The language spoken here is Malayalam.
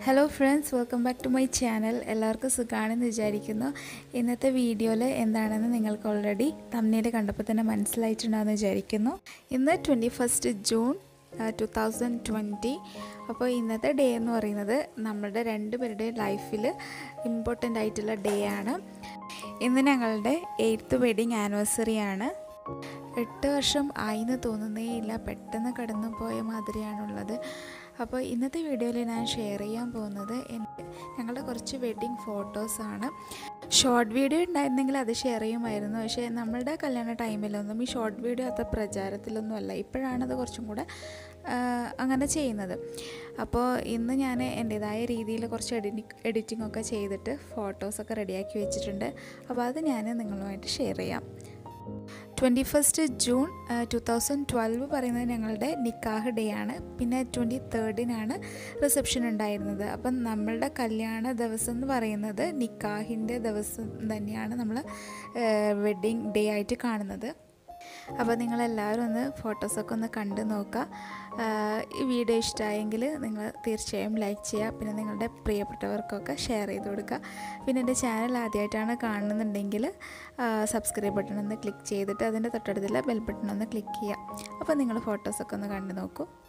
hello friends welcome back to my channel എല്ലാവർക്കും സുഖമാണെന്ന് വിചാരിക്കുന്നു ഇന്നത്തെ വീഡിയോയിൽ എന്താണെന്ന് നിങ്ങൾക്ക് ഓൾറെഡി തമ്മിൽ കണ്ടപ്പോൾ തന്നെ മനസ്സിലായിട്ടുണ്ടാകുമെന്ന് വിചാരിക്കുന്നു ഇന്ന് twenty first June two thousand twenty അപ്പോൾ ഇന്നത്തെ ഡേ എന്ന് പറയുന്നത് നമ്മുടെ രണ്ടുപേരുടെ ലൈഫിൽ ഇമ്പോർട്ടൻ്റ് ആയിട്ടുള്ള ഡേ ആണ് ഇന്ന് ഞങ്ങളുടെ എയ്ത്ത് വെഡിങ് ആനിവേഴ്സറി ആണ് എട്ട് വർഷം ആയിന്ന് തോന്നുന്നേ ഇല്ല പെട്ടെന്ന് കടന്നു പോയ മാതിരിയാണുള്ളത് അപ്പോൾ ഇന്നത്തെ വീഡിയോയിൽ ഞാൻ ഷെയർ ചെയ്യാൻ പോകുന്നത് എൻ്റെ ഞങ്ങളുടെ കുറച്ച് വെഡ്ഡിങ് ഫോട്ടോസാണ് ഷോർട്ട് വീഡിയോ ഉണ്ടായിരുന്നെങ്കിൽ അത് ഷെയർ ചെയ്യുമായിരുന്നു പക്ഷേ നമ്മളുടെ കല്യാണ ടൈമിലൊന്നും ഈ ഷോർട്ട് വീഡിയോ അത്ര പ്രചാരത്തിലൊന്നും അല്ല ഇപ്പോഴാണത് കുറച്ചും കൂടെ അങ്ങനെ ചെയ്യുന്നത് അപ്പോൾ ഇന്ന് ഞാൻ എൻ്റേതായ രീതിയിൽ കുറച്ച് എഡിറ്റി എഡിറ്റിംഗ് ഒക്കെ ചെയ്തിട്ട് ഫോട്ടോസൊക്കെ റെഡിയാക്കി വെച്ചിട്ടുണ്ട് അപ്പോൾ അത് ഞാൻ നിങ്ങളുമായിട്ട് ഷെയർ ചെയ്യാം twenty first June two thousand twelve പറയുന്നത് ഞങ്ങളുടെ നിക്കാഹ് ഡേ ആണ് പിന്നെ ട്വൻറ്റി തേർഡിനാണ് റിസപ്ഷൻ ഉണ്ടായിരുന്നത് അപ്പം നമ്മളുടെ കല്യാണ ദിവസം എന്ന് പറയുന്നത് നിക്കാഹിൻ്റെ ദിവസം തന്നെയാണ് നമ്മൾ വെഡ്ഡിങ് ഡേ ആയിട്ട് കാണുന്നത് അപ്പോൾ നിങ്ങളെല്ലാവരും ഒന്ന് ഫോട്ടോസൊക്കെ ഒന്ന് കണ്ട് നോക്കുക ഈ വീഡിയോ ഇഷ്ടമായെങ്കിൽ നിങ്ങൾ തീർച്ചയായും ലൈക്ക് ചെയ്യുക പിന്നെ നിങ്ങളുടെ പ്രിയപ്പെട്ടവർക്കൊക്കെ ഷെയർ ചെയ്ത് കൊടുക്കുക പിന്നെ എൻ്റെ ചാനൽ ആദ്യമായിട്ടാണ് കാണുന്നുണ്ടെങ്കിൽ സബ്സ്ക്രൈബ് ബട്ടൺ ഒന്ന് ക്ലിക്ക് ചെയ്തിട്ട് അതിൻ്റെ തൊട്ടടുത്തുള്ള ബെൽ ബട്ടൺ ഒന്ന് ക്ലിക്ക് ചെയ്യുക അപ്പോൾ നിങ്ങൾ ഫോട്ടോസൊക്കെ ഒന്ന് കണ്ടു നോക്കൂ